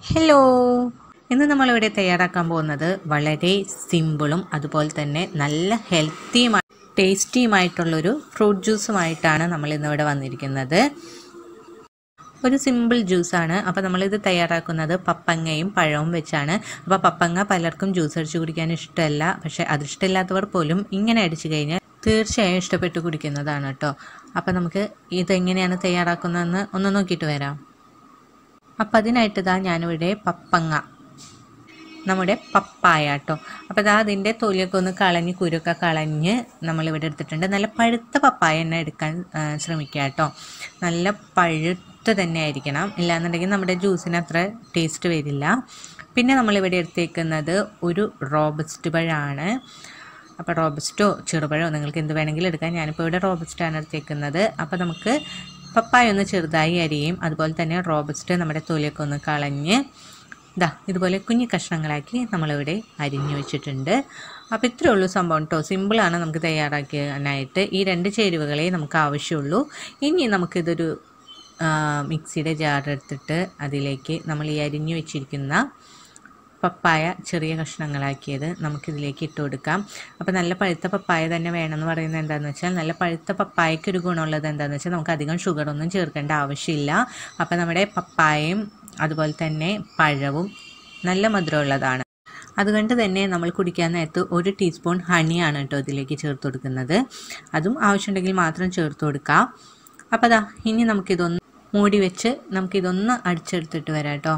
hello ഇന്ന് നമ്മളിവിടെ തയ്യാറാക്കാൻ പോകുന്നത് വളരെ സിമ്പിളും അതുപോലെ തന്നെ നല്ല ഹെൽത്തിയുമായി ടേസ്റ്റിയുമായിട്ടുള്ളൊരു ഫ്രൂട്ട് ജ്യൂസുമായിട്ടാണ് നമ്മൾ ഇന്നിവിടെ വന്നിരിക്കുന്നത് ഒരു സിമ്പിൾ ജ്യൂസാണ് അപ്പോൾ നമ്മളിത് തയ്യാറാക്കുന്നത് പപ്പങ്ങയും പഴവും വെച്ചാണ് അപ്പോൾ പപ്പങ്ങ പലർക്കും ജ്യൂസ് അടിച്ച് കുടിക്കാൻ ഇഷ്ടമല്ല പക്ഷേ അതിഷ്ടമില്ലാത്തവർ പോലും ഇങ്ങനെ അടിച്ചു കഴിഞ്ഞാൽ തീർച്ചയായും ഇഷ്ടപ്പെട്ട് കുടിക്കുന്നതാണ് കേട്ടോ അപ്പോൾ നമുക്ക് ഇതെങ്ങനെയാണ് തയ്യാറാക്കുന്നതെന്ന് ഒന്ന് നോക്കിയിട്ട് വരാം അപ്പം അതിനായിട്ട് ഇതാ ഞാനിവിടെ പപ്പങ്ങ നമ്മുടെ പപ്പായ കേട്ടോ അപ്പോൾ ഇതാ അതിൻ്റെ തൊലിയൊക്കെ ഒന്ന് കളഞ്ഞ് കുരുക്കെ കളഞ്ഞ് നമ്മളിവിടെ എടുത്തിട്ടുണ്ട് നല്ല പഴുത്ത പപ്പായ തന്നെ എടുക്കാൻ ആ, ശ്രമിക്കുക കേട്ടോ നല്ല പഴുത്ത തന്നെ ആയിരിക്കണം ഇല്ലാന്നുണ്ടെങ്കിൽ നമ്മുടെ ജ്യൂസിന് അത്ര ടേസ്റ്റ് വരില്ല പിന്നെ നമ്മളിവിടെ എടുത്തേക്കുന്നത് ഒരു റോബസ്റ്റ് പഴമാണ് അപ്പോൾ റോബസ്റ്റോ ചെറുപഴമോ നിങ്ങൾക്ക് എന്ത് വേണമെങ്കിലും എടുക്കാം ഞാനിപ്പോൾ ഇവിടെ റോബസ്റ്റാണ് എടുത്തേക്കുന്നത് അപ്പോൾ നമുക്ക് പപ്പായ ഒന്ന് ചെറുതായി അരിയും അതുപോലെ തന്നെ റോബസ്റ്റ് നമ്മുടെ തൊലിയൊക്കെ ഒന്ന് കളഞ്ഞ് ഇതാ ഇതുപോലെ കുഞ്ഞു കഷ്ണങ്ങളാക്കി നമ്മളിവിടെ അരിഞ്ഞു വെച്ചിട്ടുണ്ട് അപ്പോൾ ഇത്രയേ ഉള്ളൂ സംഭവം കേട്ടോ സിമ്പിളാണ് നമുക്ക് തയ്യാറാക്കാനായിട്ട് ഈ രണ്ട് ചേരുവകളെ നമുക്ക് ആവശ്യമുള്ളൂ ഇനി നമുക്കിതൊരു ആ, മിക്സിയുടെ ജാർ എടുത്തിട്ട് അതിലേക്ക് നമ്മൾ ഈ അരിഞ്ഞു വെച്ചിരിക്കുന്ന പപ്പായ ചെറിയ കഷ്ണങ്ങളാക്കിയത് നമുക്കിതിലേക്ക് ഇട്ട് കൊടുക്കാം അപ്പോൾ നല്ല പഴുത്ത പപ്പായ തന്നെ വേണമെന്ന് പറയുന്നത് എന്താണെന്ന് വെച്ചാൽ നല്ല പഴുത്ത പപ്പായയ്ക്ക് ഒരു ഗുണമുള്ളത് എന്താണെന്ന് വെച്ചാൽ നമുക്ക് അധികം ഷുഗറൊന്നും ചേർക്കേണ്ട ആവശ്യമില്ല അപ്പോൾ നമ്മുടെ പപ്പായയും അതുപോലെ തന്നെ പഴവും നല്ല മധുരമുള്ളതാണ് അതുകൊണ്ട് തന്നെ നമ്മൾ കുടിക്കാൻ നേരത്ത് ഒരു ടീസ്പൂൺ ഹണിയാണ് കേട്ടോ ഇതിലേക്ക് ചേർത്ത് കൊടുക്കുന്നത് അതും ആവശ്യമുണ്ടെങ്കിൽ മാത്രം ചേർത്ത് കൊടുക്കാം അപ്പോൾ അതാ ഇനി നമുക്കിതൊന്ന് മൂടി വെച്ച് നമുക്കിതൊന്ന് അടിച്ചെടുത്തിട്ട് വരാം കേട്ടോ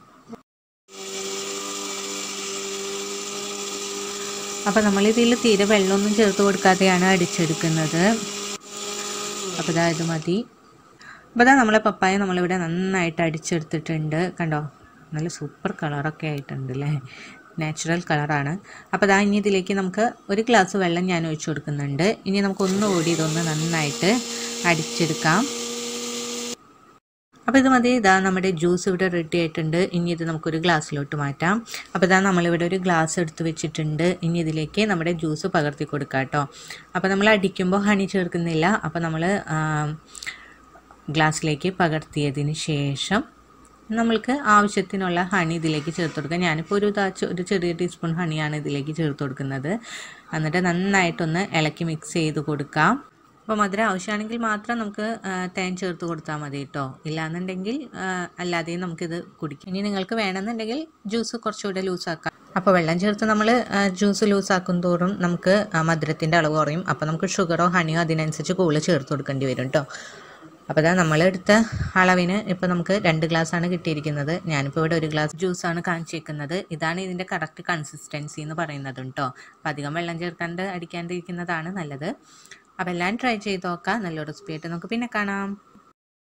അപ്പോൾ നമ്മളിതിൽ തീരെ വെള്ളമൊന്നും ചേർത്ത് കൊടുക്കാതെയാണ് അടിച്ചെടുക്കുന്നത് അപ്പോൾ ഇതാ ഇത് മതി അപ്പോൾ ഇതാ നമ്മളെ പപ്പായ നമ്മളിവിടെ നന്നായിട്ട് അടിച്ചെടുത്തിട്ടുണ്ട് കണ്ടോ നല്ല സൂപ്പർ കളറൊക്കെ ആയിട്ടുണ്ട് അല്ലേ നാച്ചുറൽ കളറാണ് അപ്പോൾ ഇതാ ഇനി ഇതിലേക്ക് നമുക്ക് ഒരു ഗ്ലാസ് വെള്ളം ഞാൻ ഒഴിച്ചു കൊടുക്കുന്നുണ്ട് ഇനി നമുക്ക് ഒന്നുകൂടി ഇതൊന്ന് നന്നായിട്ട് അടിച്ചെടുക്കാം അപ്പോൾ ഇത് മതി ഇതാ നമ്മുടെ ജ്യൂസ് ഇവിടെ റെഡി ആയിട്ടുണ്ട് ഇനി ഇത് നമുക്കൊരു ഗ്ലാസ്സിലോട്ട് മാറ്റാം അപ്പോൾ ഇതാ നമ്മളിവിടെ ഒരു ഗ്ലാസ് എടുത്ത് വെച്ചിട്ടുണ്ട് ഇനി ഇതിലേക്ക് നമ്മുടെ ജ്യൂസ് പകർത്തി കൊടുക്കാം കേട്ടോ അപ്പോൾ നമ്മൾ അടിക്കുമ്പോൾ ഹണി ചേർക്കുന്നില്ല അപ്പോൾ നമ്മൾ ഗ്ലാസ്സിലേക്ക് പകർത്തിയതിന് ശേഷം നമ്മൾക്ക് ആവശ്യത്തിനുള്ള ഹണി ഇതിലേക്ക് ചേർത്ത് കൊടുക്കാം ഞാനിപ്പോൾ ഒരു ഇതാ ചെ- ഒരു ചെറിയ ടീസ്പൂൺ ഹണിയാണ് ഇതിലേക്ക് ചേർത്ത് കൊടുക്കുന്നത് എന്നിട്ട് നന്നായിട്ടൊന്ന് ഇളക്കി മിക്സ് ചെയ്ത് കൊടുക്കാം അപ്പോൾ മധുരം ആവശ്യമാണെങ്കിൽ മാത്രം നമുക്ക് ആ, തേൻ ചേർത്ത് കൊടുത്താൽ മതി കേട്ടോ ഇല്ലാന്നുണ്ടെങ്കിൽ ആ, അല്ലാതെയും നമുക്കിത് കുടിക്കാം ഇനി നിങ്ങൾക്ക് വേണമെന്നുണ്ടെങ്കിൽ ജ്യൂസ് കുറച്ചുകൂടെ ലൂസാക്കാം അപ്പോൾ വെള്ളം ചേർത്ത് നമ്മൾ ജ്യൂസ് ലൂസാക്കും തോറും നമുക്ക് മധുരത്തിൻ്റെ അളവ് കുറയും അപ്പോൾ നമുക്ക് ഷുഗറോ ഹണിയോ അതിനനുസരിച്ച് കൂടുതൽ ചേർത്ത് കൊടുക്കേണ്ടി വരും കേട്ടോ അപ്പോൾ ഇതാ നമ്മളെടുത്ത അളവിന് ഇപ്പോൾ നമുക്ക് രണ്ട് ഗ്ലാസ് ആണ് കിട്ടിയിരിക്കുന്നത് ഞാനിപ്പോൾ ഇവിടെ ഒരു ഗ്ലാസ് ജ്യൂസാണ് കാണിച്ചേക്കുന്നത് ഇതാണ് ഇതിൻ്റെ കറക്റ്റ് കൺസിസ്റ്റൻസി എന്ന് പറയുന്നത് കേട്ടോ അപ്പോൾ അധികം വെള്ളം ചേർക്കാണ്ട് അടിക്കാണ്ടിരിക്കുന്നതാണ് നല്ലത് അപ്പോൾ എല്ലാം ട്രൈ ചെയ്ത് നോക്കാം നല്ലൊരു റെസിപ്പി ആയിട്ട് നമുക്ക് പിന്നെ കാണാം